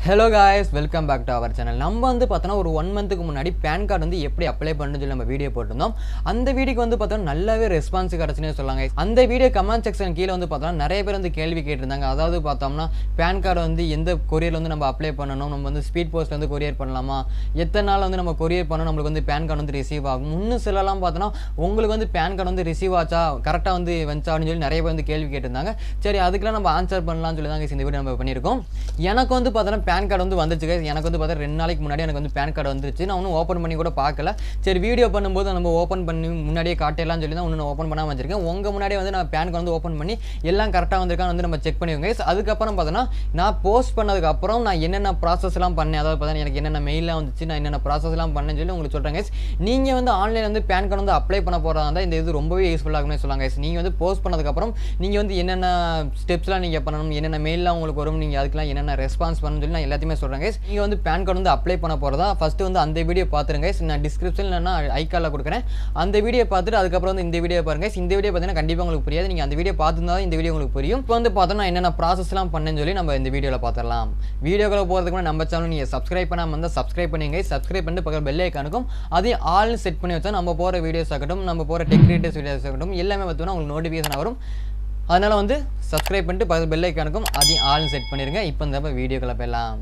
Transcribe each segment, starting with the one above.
Hello guys welcome back to our channel நம்ம வந்து பார்த்தோன்னா ஒரு ஒன் மந்த்துக்கு முன்னாடி பேன் கார்டு வந்து எப்படி அப்ளை பண்ணுன்னு சொல்லி நம்ம வீடியோ போட்டிருந்தோம் அந்த வீடியோக்கு வந்து பார்த்தோன்னா நல்லாவே ரெஸ்பான்ஸ் கிடச்சுனே சொல்லாங்க அந்த வீடியோ கமெண்ட் செக்ஷன் கீழே வந்து பார்த்தோன்னா நிறைய பேர் வந்து கேள்வி கேட்டிருந்தாங்க அதாவது பார்த்தோம்னா பேன் கார்டு வந்து எந்த கொரியர் வந்து நம்ம அப்ளை பண்ணணும் நம்ம வந்து ஸ்பீட் போஸ்ட் வந்து கொரியர் பண்ணலாமா எத்தனை நாள் வந்து நம்ம கொரியர் பண்ணணும் நம்மளுக்கு வந்து பேன் கார்டு வந்து ரிசீவ் ஆகும் இன்னும் சிலலாம் பார்த்தோன்னா உங்களுக்கு வந்து பேன் கார்டு வந்து ரிசீவ் ஆச்சா கரெக்டாக வந்து வந்துச்சா அப்படின்னு சொல்லி நிறைய பேர் வந்து கேள்வி கேட்டிருந்தாங்க சரி அதுக்கெல்லாம் நம்ம ஆன்சர் பண்ணலாம்னு சொல்லி தான் இந்த வீடியோ நம்ம பண்ணியிருக்கோம் எனக்கு வந்து பார்த்தோன்னா பேன் கார்டு வந்து வந்துச்சு guys. எனக்கு வந்து பார்த்தா ரெண்டு நாளைக்கு முன்னாடி எனக்கு வந்து பேன் கார்டு வந்துருச்சு நான் ஒன்றும் ஓப்பன் பண்ணி கூட பார்க்கல சரி வீடியோ பண்ணும்போது நம்ம ஓப்பன் பண்ணி முன்னாடியே காட்டிடலாம்னு சொல்லி தான் ஒன்று ஓப்பன் பண்ணாமல் வச்சிருக்கேன் உங்கள் முன்னாடியே வந்து நான் பேன் கார்டு வந்து ஓப்பன் பண்ணி எல்லாம் கரெக்டாக வந்திருக்கான்னு வந்து நம்ம செக் பண்ணிக்கோங்க guys. அதுக்கப்புறம் பார்த்தோன்னா நான் போஸ்ட் பண்ணதுக்கப்புறம் நான் என்னென்ன ப்ராசஸ்லாம் பண்ணேன் அதாவது பார்த்தா எனக்கு என்னென்ன மெயிலாம் வந்துச்சு நான் என்னென்ன ப்ராசஸ்லாம் பண்ணேன்னு சொல்லி உங்களுக்கு சொல்கிறேன் guys. நீங்கள் வந்து ஆன்லைனில் வந்து பேன் கார்டு வந்து அப்ளை பண்ண போகிறதா இருந்தால் இந்த இது ரொம்பவே யூஸ்ஃபுல்லாகுமே சொல்லாங்க guys. நீங்கள் வந்து போஸ்ட் பண்ணதுக்கப்புறம் நீங்கள் வந்து என்னென்ன ஸ்டெப்ஸ்லாம் நீங்கள் பண்ணணும் என்னென்ன மெயிலாம் உங்களுக்கு வரும் நீங்கள் அதுக்கெல்லாம் என்னென்ன ரெஸ்பான்ஸ் பண்ணணும்னு சொல்லி நான் எல்லாத்தையுமே சொல்கிறேன் guys. நீங்கள் வந்து பேன் கார்டு வந்து அப்ளை பண்ண போகிறதா ஃபஸ்ட்டு வந்து அந்த வீடியோ பார்த்துருங்க guys. நான் டிஸ்கிரிப்ஷனில் நான் ஐக்காலில் கொடுக்குறேன் அந்த வீடியோ பார்த்துட்டு அதுக்கப்புறம் வந்து இந்த வீடியோ பாருங்க guys. இந்த வீடியோ பார்த்தீங்கன்னா கண்டிப்பாக உங்களுக்கு புரியாது நீங்கள் அந்த வீடியோ பார்த்துருந்தா இந்த வீடியோ உங்களுக்கு புரியும் இப்போ வந்து பார்த்தோன்னா என்னென்ன ப்ராசஸ்லாம் பண்ணேன்னு சொல்லி நம்ம இந்த வீடியோவில் பார்த்துடலாம் வீடியோக்குள்ள போகிறதுக்கு முன்னாடி நம்ம சேனல் நீங்கள் சப்ஸ்கிரைப் பண்ணாமல் இருந்தால் சப்ஸ்கிரைப் பண்ணுங்க சப்ஸ்கிரைப் பண்ணிட்டு பக்கத்தில் பெல் ஐக்கானுக்கும் அதையும் ஆல் செட் பண்ணி வச்சா நம்ம போகிற வீடியோஸ் ஆகட்டும் நம்ம போகிற டெக் கிரியேட்டர்ஸ் வீடியோஸ் ஆகட்டும் எல்லாமே பார்த்தோன்னா உங்களுக்கு நோட்டிஃபிகேஷன் வரும் அதனால் வந்து சப்ஸ்கிரைப் பண்ணிட்டு பக்கத்தில் பெல் ஐக்கானுக்கும் அதையும் ஆல் செட் பண்ணிடுங்க இப்போ இந்த வீடியோக்குள்ள போயிடலாம்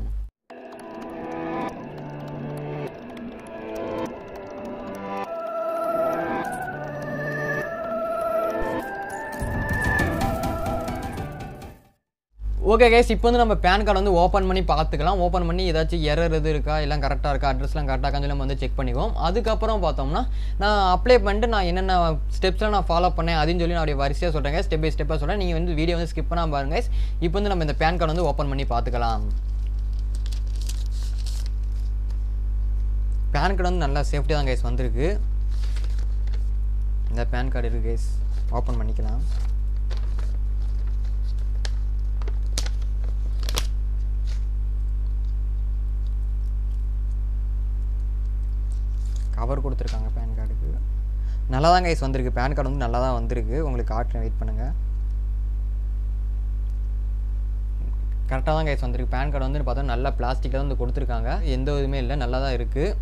ஓகே கைஸ் இப்போ வந்து நம்ம பேன் கார்டு வந்து ஓப்பன் பண்ணி பார்த்துக்கலாம் ஓப்பன் பண்ணி ஏதாச்சும் எரர் எது இருக்கா எல்லாம் கரெக்டாக இருக்கா அட்ரஸ்லாம் கரெக்டாக இருக்கான்னு சொல்லி நம்ம வந்து செக் பண்ணிக்குவோம் அதுக்கப்புறம் பார்த்தோம்னா நான் அப்ளை பண்ணிட்டு நான் என்னென்ன ஸ்டெப்ஸ்லாம் நான் ஃபாலோ பண்ணேன் அப்படின்னு சொல்லி நான் அப்படியே வரிசையாக சொல்கிறேன் ஸ்டெப் பை ஸ்டெப்பாக சொல்கிறேன் நீங்கள் வந்து வீடியோ வந்து ஸ்கிப் பண்ணாமல் பாருங்க guys. இப்போ வந்து நம்ம இந்த பேன் கார்டு வந்து ஓப்பன் பண்ணி பார்த்துக்கலாம் பேன் கார்டு வந்து நல்லா சேஃப்டியாக தான் கைஸ் வந்திருக்கு இந்த பேன் கார்டு இருக்குது கைஸ் ஓப்பன் பண்ணிக்கலாம் கவர் கொடுத்துருக்காங்க பேன் கார்டுக்கு நல்லா தான் கைஸ் வந்திருக்கு பேன் கார்டு வந்து நல்லா தான் வந்திருக்கு உங்களுக்கு காட்டுறேன் வெயிட் பண்ணுங்கள் கரெக்டாக தான் கைஸ் வந்திருக்கு பேன் கார்டு வந்து பார்த்தா நல்லா பிளாஸ்டிக்கில் தான் வந்து கொடுத்துருக்காங்க எந்த இதுவுமே இல்லை நல்லா தான் இருக்குது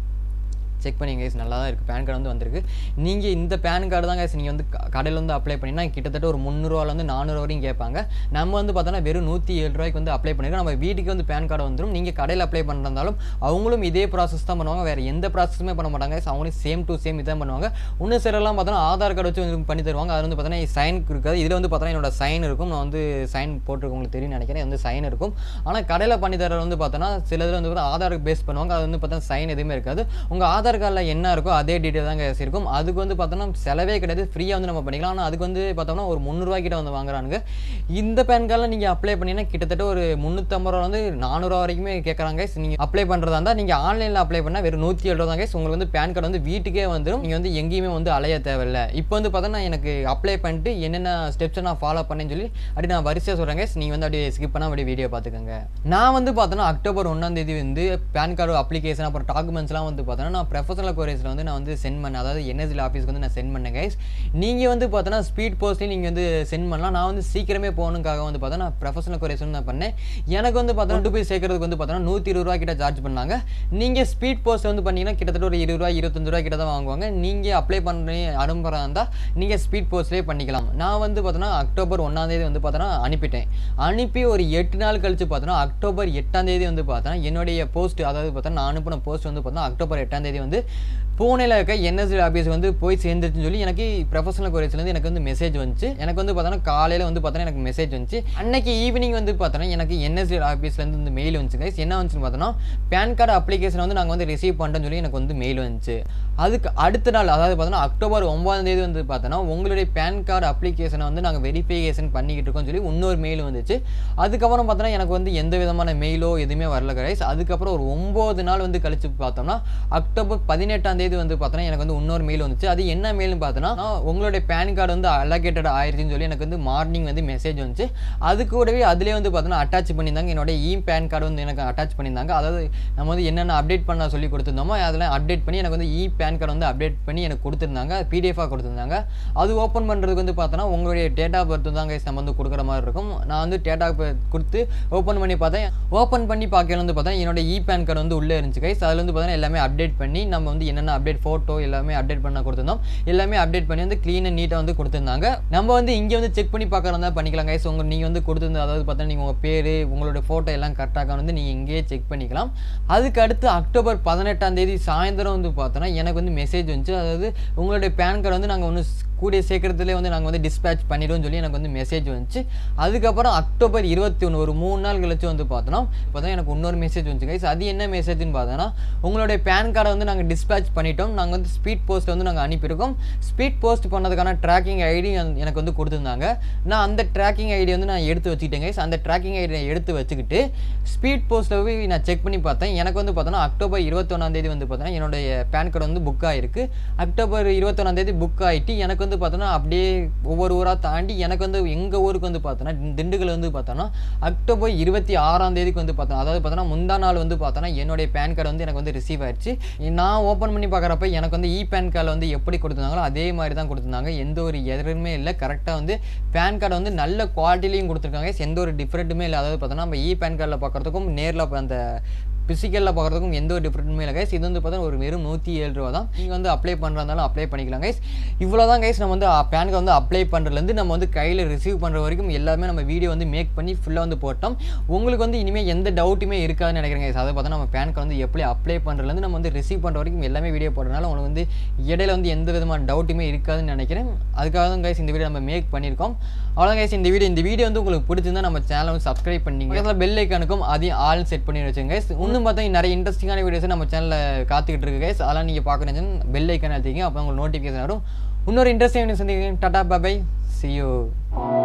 செக் பண்ணி கைஸ் நல்லா தான் இருக்குது பேன் கார்டு வந்து வந்திருக்கு நீங்கள் இந்த பேன் கார்டு தான் கைஸ் நீங்கள் வந்து க- கடையில் வந்து அப்ளை பண்ணினா கிட்டத்தட்ட ஒரு முந்நூறுவாலேருந்து நானூறு வரையும் கேட்பாங்க நம்ம வந்து பார்த்தோன்னா வெறும் நூற்றி ஏழு ரூபாய்க்கு வந்து அப்ளை பண்ணிருக்கோம் நம்ம வீட்டுக்கு வந்து பேன் கார்டு வந்துடும் நீங்கள் கடையில் அப்ளை பண்ணுறதாலும் அவங்களும் இதே ப்ராசஸ் தான் பண்ணுவாங்க வேறு எந்த ப்ராசஸுமே பண்ண மாட்டாங்க guys. அவங்களும் சேம் டு சேம் இதான் பண்ணுவாங்க இன்னும் சிலர்லாம் பார்த்தோன்னா ஆதார் கார்டு வச்சு வந்து பண்ணி தருவாங்க அது வந்து பார்த்தோன்னா சைன் இருக்காது இதில் வந்து பார்த்தோன்னா என்னோட சைன் இருக்கும் நான் வந்து சைன் போட்டிருக்கேன் உங்களுக்கு தெரியும் நினைக்கிறேன் இது வந்து சைன் இருக்கும் ஆனால் கடையில் பண்ணி தர வந்து பார்த்தோன்னா சில இதில் வந்து பார்த்தா ஆதார் பேஸ் பண்ணுவாங்க அது வந்து பார்த்தா சைன் எதுவுமே இருக்காது உங்கள் ஆதார் கார்டில் என்ன இருக்கோ அதே டீட்டெயில் தான் guys இருக்கும் அதுக்கு வந்து பார்த்தோன்னா செலவே கிடையாது ஃப்ரீயாக வந்து நம்ம பண்ணிக்கலாம் ஆனால் அதுக்கு வந்து பார்த்தோம்னா ஒரு முந்நூறுரூவா கிட்ட வந்து வாங்குறாங்க இந்த பேன் கார்டில் நீங்கள் அப்ளை பண்ணீங்கன்னா கிட்டத்தட்ட ஒரு முந்நூற்றம்பது ரூபா வந்து நானூறுவா வரைக்குமே கேட்குறாங்க நீங்கள் அப்ளை பண்ணுறதா இருந்தால் நீங்கள் ஆன்லைனில் அப்ளை பண்ணால் வெறும் நூற்றி ஏழு ரூபா தான் guys. உங்களுக்கு வந்து பேன் கார்டு வந்து வீட்டுக்கே வந்துடும் நீங்கள் வந்து எங்கேயுமே வந்து அலைய தேவையில்லை இப்போ வந்து பார்த்தோன்னா எனக்கு அப்ளை பண்ணிட்டு என்னென்ன ஸ்டெப்ஸை நான் ஃபாலோ பண்ணேன்னு சொல்லி அப்படி நான் வரிசையாக சொல்கிறேன் guys. நீங்கள் வந்து அப்படியே ஸ்கிப் பண்ணால் அப்படியே வீடியோ பார்த்துக்கோங்க நான் வந்து பார்த்தோன்னா அக்டோபர் ஒன்றாம் தேதி வந்து பேன் கார்டு அப்ளிகேஷன் அப்புறம் டாக்குமெண்ட்ஸ்லாம் வந்து பார்த்தோன்னா நான் ப்ரொஃபஷனல் கோரேஸில் வந்து நான் வந்து சென்ட் பண்ணேன் அதாவது என்எஸ்எல் ஆஃபீஸ்க்கு வந்து நான் சென்ட் பண்ணேன் கைஸ் நீங்கள் வந்து பார்த்தோன்னா ஸ்பீட் போஸ்ட்லேயும் நீங்கள் வந்து சென்ட் பண்ணலாம் நான் வந்து சீக்கிரமே போகணுக்காக வந்து பார்த்தா நான் ப்ரொஃபஷனல் கோரேஸ் வந்து நான் பண்ணேன் எனக்கு வந்து பார்த்தோன்னா கொண்டு போய் சேர்க்கறதுக்கு வந்து பார்த்தோன்னா நூற்றி இருபது ரூபா கிட்ட சார்ஜ் பண்ணாங்க நீங்கள் ஸ்பீட் போஸ்ட் வந்து பண்ணீங்கன்னா கிட்டத்தட்ட ஒரு இருபது ரூபா இருபத்தஞ்சு ரூபா கிட்ட தான் வாங்குவாங்க நீங்கள் அப்ளை பண்ணி அனுப்புறதா இருந்தால் நீங்கள் ஸ்பீட் போஸ்ட்லேயே பண்ணிக்கலாம் நான் வந்து பார்த்தோன்னா அக்டோபர் ஒன்றாம் தேதி வந்து பார்த்தோன்னா அனுப்பிட்டேன் அனுப்பி ஒரு எட்டு நாள் கழிச்சு பார்த்தோன்னா அக்டோபர் எட்டாம் தேதி வந்து பார்த்தோன்னா என்னுடைய போஸ்ட் அதாவது பார்த்தோன்னா நான் அனுப்பின போஸ்ட் வந்து பார்த்தோன்னா அக்டோபர் எட்டாம் தேதி வந்து பூனேல இருக்க என்எஸ்டி ஆஃபீஸ் வந்து போய் சேர்ந்துருச்சுன்னு சொல்லி எனக்கு ப்ரொஃபஷனல் கோரேஸ்லேருந்து எனக்கு வந்து மெசேஜ் வந்துச்சு எனக்கு வந்து பார்த்தோன்னா காலையில் வந்து பார்த்தோன்னா எனக்கு மெசேஜ் வந்துச்சு அன்னைக்கு ஈவினிங் வந்து பார்த்தோன்னா எனக்கு என்எஸ்டி ஆஃபீஸ்லேருந்து வந்து மெயில் வந்துச்சு guys. என்ன வந்துச்சுன்னு பார்த்தோன்னா பேன் கார்டு அப்ளிகேஷன் வந்து நாங்கள் வந்து ரிசீவ் பண்ணுறோன்னு சொல்லி எனக்கு வந்து மெயில் வந்துச்சு அதுக்கு அடுத்த நாள் அதாவது பார்த்தோன்னா அக்டோபர் ஒன்பதாம் தேதி வந்து பார்த்தோன்னா உங்களுடைய பேன் கார்டு அப்ளிகேஷனை வந்து நாங்கள் வெரிஃபிகேஷன் பண்ணிக்கிட்டு இருக்கோம்னு சொல்லி இன்னொரு மெயில் வந்துச்சு அதுக்கப்புறம் பார்த்தோன்னா எனக்கு வந்து எந்த விதமான மெயிலோ எதுவுமே வரல கைஸ் அதுக்கப்புறம் ஒரு ஒம்பது நாள் வந்து கழிச்சு பார்த்தோம்னா அக்டோபர் பதினெட்டாம் தேதி தேதி வந்து பார்த்தோன்னா எனக்கு வந்து இன்னொரு மெயில் வந்துச்சு அது என்ன மெயில்னு பார்த்தோன்னா உங்களுடைய பேன் கார்டு வந்து அலோகேட்டட் ஆயிருச்சுன்னு சொல்லி எனக்கு வந்து மார்னிங் வந்து மெசேஜ் வந்துச்சு அது கூடவே அதுலேயே வந்து பார்த்தோன்னா அட்டாச் பண்ணியிருந்தாங்க என்னோட இ பேன் கார்டு வந்து எனக்கு அட்டாச் பண்ணியிருந்தாங்க அதாவது நம்ம வந்து என்னென்ன அப்டேட் பண்ண சொல்லி கொடுத்துருந்தோமோ அதெல்லாம் அப்டேட் பண்ணி எனக்கு வந்து இ பேன் கார்டு வந்து அப்டேட் பண்ணி எனக்கு கொடுத்துருந்தாங்க பிடிஎஃபாக கொடுத்துருந்தாங்க அது ஓப்பன் பண்ணுறதுக்கு வந்து பார்த்தோன்னா உங்களுடைய டேட் ஆஃப் பர்த் தான் guys நம்ம வந்து கொடுக்குற மாதிரி இருக்கும் நான் வந்து டேட் ஆஃப் கொடுத்து ஓப்பன் பண்ணி பார்த்தேன் ஓப்பன் பண்ணி பார்க்கல வந்து பார்த்தா என்னோட இ பேன் கார்டு வந்து உள்ளே இருந்துச்சு கைஸ் அதில் வந்து பார்த்தீங்கன்னா எல்லாமே அப்டேட் பண்ணி நம்ம வந்து என்னென்ன அப்டேட் ஃபோட்டோ எல்லாமே அப்டேட் பண்ண கொடுத்துருந்தோம் எல்லாமே அப்டேட் பண்ணி வந்து க்ளீன் அண்ட் நீட்டாக வந்து கொடுத்துருந்தாங்க நம்ம வந்து இங்கே வந்து செக் பண்ணி பார்க்கறதா பண்ணிக்கலாம் கைஸ் உங்கள் நீங்கள் வந்து கொடுத்துருந்த அதாவது பார்த்தா நீங்கள் உங்கள் பேர் உங்களோட ஃபோட்டோ எல்லாம் கரெக்டாக வந்து நீங்கள் இங்கேயே செக் பண்ணிக்கலாம் அதுக்கு அடுத்து அக்டோபர் பதினெட்டாம் தேதி சாயந்தரம் வந்து பார்த்தோன்னா எனக்கு வந்து மெசேஜ் வந்துச்சு அதாவது உங்களுடைய பேன் கார்டு வந்து நாங்கள் ஒன்று கூடிய சீக்கிரத்திலே வந்து நாங்கள் வந்து டிஸ்பேச் பண்ணிடுவோம்னு சொல்லி எனக்கு வந்து மெசேஜ் வந்துச்சு அதுக்கப்புறம் அக்டோபர் இருபத்தி ஒன்று ஒரு மூணு நாள் கழிச்சு வந்து பார்த்தோன்னா இப்போ தான் எனக்கு இன்னொரு மெசேஜ் வந்துச்சு கைஸ் அது என்ன மெசேஜ்னு பார்த்தோன்னா உங்களுடைய பேன் கார்டை வந்து நாங்கள் டிஸ்பேச் பண்ணிட்டோம் நாங்கள் வந்து ஸ்பீட் போஸ்ட் வந்து நாங்கள் அனுப்பியிருக்கோம் ஸ்பீட் போஸ்ட் பண்ணதுக்கான ட்ராக்கிங் ஐடி எனக்கு வந்து கொடுத்துருந்தாங்க நான் அந்த ட்ராக்கிங் ஐடி வந்து நான் எடுத்து வச்சுக்கிட்டேன் கைஸ் அந்த ட்ராக்கிங் ஐடி எடுத்து வச்சுக்கிட்டு ஸ்பீட் போஸ்ட்டில் போய் நான் செக் பண்ணி பார்த்தேன் எனக்கு வந்து பார்த்தோன்னா அக்டோபர் இருபத்தொன்னாம் தேதி வந்து பார்த்தோன்னா என்னுடைய பேன் கார்டு வந்து புக் ஆகிருக்கு அக்டோபர் இருபத்தொன்னாம் தேதி புக் ஆகிட்டு எனக்கு வந்து பார்த்தோன்னா அப்படியே ஒவ்வொரு ஊராக தாண்டி எனக்கு வந்து எங்கள் ஊருக்கு வந்து பார்த்தோன்னா திண்டுக்கல் வந்து பார்த்தோன்னா அக்டோபர் இருபத்தி ஆறாம் தேதிக்கு வந்து பார்த்தோம் அதாவது பார்த்தோன்னா முந்தா நாள் வந்து பார்த்தோன்னா என்னுடைய பேன் கார்டு வந்து எனக்கு வந்து ரிசீவ் ஆயிடுச்சு நான் ஓப்பன் பண்ணி பார்க்குறப்ப எனக்கு வந்து இ பேன் கார்டு வந்து எப்படி கொடுத்துருந்தாங்களோ அதே மாதிரி தான் கொடுத்துருந்தாங்க எந்த ஒரு எதிருமே இல்லை கரெக்டாக வந்து பேன் கார்டு வந்து நல்ல குவாலிட்டிலையும் கொடுத்துருக்காங்க எந்த ஒரு டிஃப்ரெண்ட்டுமே இல்லை அதாவது பார்த்தோன்னா நம்ம இ பேன் கார்டில் பார்க்குறதுக்கும் நேரில் அந்த ஃபிசிக்கலில் பார்க்குறதுக்கும் எந்த ஒரு டிஃப்ரெண்ட்டுமே இல்லை கைஸ் இது வந்து பார்த்தா ஒரு வெறும் நூற்றி ஏழு ரூபா தான் நீங்கள் வந்து அப்ளை பண்ணுறதாலும் அப்ளை பண்ணிக்கலாம் கைஸ் இவ்வளோ தான் கைஸ் நம்ம வந்து பேன் கார்டு வந்து அப்ளை பண்ணுறதுலேருந்து நம்ம வந்து கையில் ரிசீவ் பண்ணுற வரைக்கும் எல்லாமே நம்ம வீடியோ வந்து மேக் பண்ணி ஃபுல்லாக வந்து போட்டோம் உங்களுக்கு வந்து இனிமேல் எந்த டவுட்டுமே இருக்காதுன்னு நினைக்கிறேன் கைஸ் அதை பார்த்தா நம்ம பேன் கார்டு வந்து எப்படி அப்ளை பண்ணுறதுலேருந்து நம்ம வந்து ரிசீவ் பண்ணுற வரைக்கும் எல்லாமே வீடியோ போடுறதுனால உங்களுக்கு வந்து இடையில வந்து எந்த விதமான டவுட்டுமே இருக்காதுன்னு நினைக்கிறேன் அதுக்காக தான் கைஸ் இந்த வீடியோ நம்ம மேக் பண்ணியிருக்கோம் அவ்வளோதான் கைஸ் இந்த வீடியோ இந்த வீடியோ வந்து உங்களுக்கு பிடிச்சிருந்தா நம்ம சேனலை வந்து சப்ஸ்கிரைப் பண்ணிங்க அதில் பெல் ஐக்கானுக்கும் அதையும் ஆல் செட் பண்ணி வச்சுங்க கைஸ் இன்னும் பார்த்தா நிறைய இன்ட்ரெஸ்டிங்கான வீடியோஸ் நம்ம சேனலில் காத்துக்கிட்டு இருக்கு கைஸ் அதெல்லாம் நீங்கள் பார்க்குறீங்க பெல் ஐக்கான் அழுத்திங்க அப்போ உங்களுக்கு நோட்டிஃபிகேஷன் வரும் இன்னொரு இன்ட்ரெஸ்டிங் வீடியோ சந்திக்கிறேன் டாடா பாபை சி யூ